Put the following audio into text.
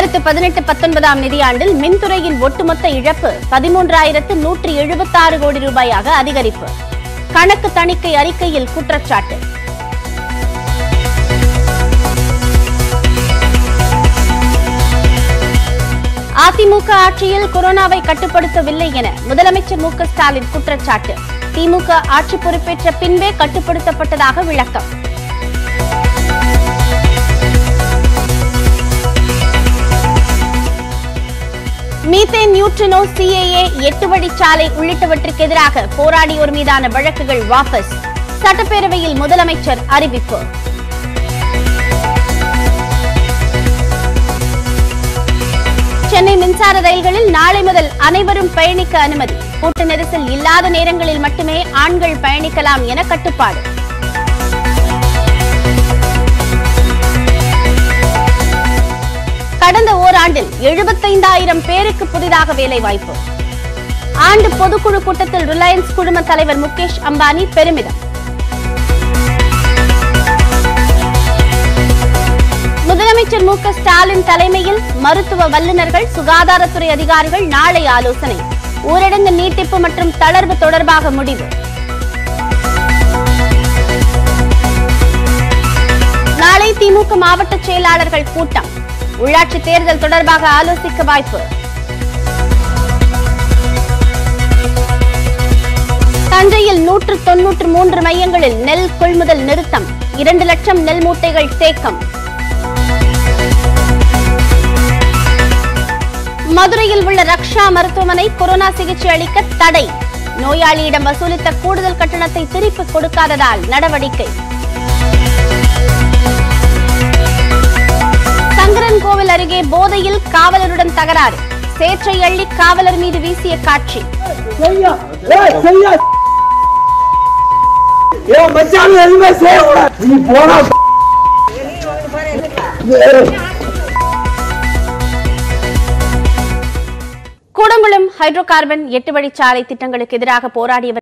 இரண்டாயிரத்து பதினெட்டு பத்தொன்பதாம் நிதியாண்டில் மின்துறையின் ஒட்டுமொத்த இழப்பு பதிமூன்றாயிரத்து நூற்றி எழுபத்தாறு கோடி ரூபாயாக அதிகரிப்பு கணக்கு தணிக்கை அறிக்கையில் குற்றச்சாட்டு அதிமுக ஆட்சியில் கொரோனாவை கட்டுப்படுத்தவில்லை என முதலமைச்சர் மு க ஸ்டாலின் குற்றச்சாட்டு திமுக ஆட்சி பொறுப்பேற்ற பின்பே கட்டுப்படுத்தப்பட்டதாக விளக்கம் மீத்தேன் நியூட்ரினோ சிஏஏ எட்டு வழிச்சாலை உள்ளிட்டவற்றுக்கு எதிராக போராடியோர் மீதான வழக்குகள் வாபஸ் சட்டப்பேரவையில் முதலமைச்சர் அறிவிப்பு சென்னை மின்சார ரயில்களில் நாளை முதல் அனைவரும் பயணிக்க அனுமதி கூட்ட நெரிசல் இல்லாத நேரங்களில் மட்டுமே ஆண்கள் பயணிக்கலாம் என கட்டுப்பாடு கடந்த ஓராண்டில் எழுபத்தைந்தாயிரம் பேருக்கு புதிதாக வேலைவாய்ப்பு ஆண்டு பொதுக்குழு கூட்டத்தில் ரிலையன்ஸ் குழும தலைவர் முகேஷ் அம்பானி பெருமிதம் முதலமைச்சர் மு க ஸ்டாலின் தலைமையில் மருத்துவ வல்லுநர்கள் சுகாதாரத்துறை அதிகாரிகள் நாளை ஆலோசனை ஊரடங்கு நீட்டிப்பு மற்றும் தளர்வு தொடர்பாக முடிவு நாளை திமுக மாவட்ட செயலாளர்கள் கூட்டம் உள்ளாட்சி தேர்தல் தொடர்பாக ஆலோசிக்க வாய்ப்பு தஞ்சையில் நூற்று தொன்னூற்று மூன்று மையங்களில் நெல் கொள்முதல் நிறுத்தம் இரண்டு லட்சம் நெல் மூட்டைகள் தேக்கம் மதுரையில் உள்ள ரக்ஷா மருத்துவமனை கொரோனா சிகிச்சை அளிக்க தடை நோயாளியிடம் வசூலித்த கூடுதல் கட்டணத்தை திருப்பிக் கொடுக்காததால் நடவடிக்கை சங்கரன் கோவில் அருகே போதையில் காவலருடன் தகராறு சேற்றை அள்ளி காவலர் மீது வீசிய காட்சி செய்யா ஏய் செய்யா ஏ மச்சான் எதுவுமே செய்யக்கூடாது நீ போனா கூடங்குளம் ஹைட்ரோ கார்பன் எட்டு வழிச்சாலை திட்டங்களுக்கு எதிராக போராடியவர்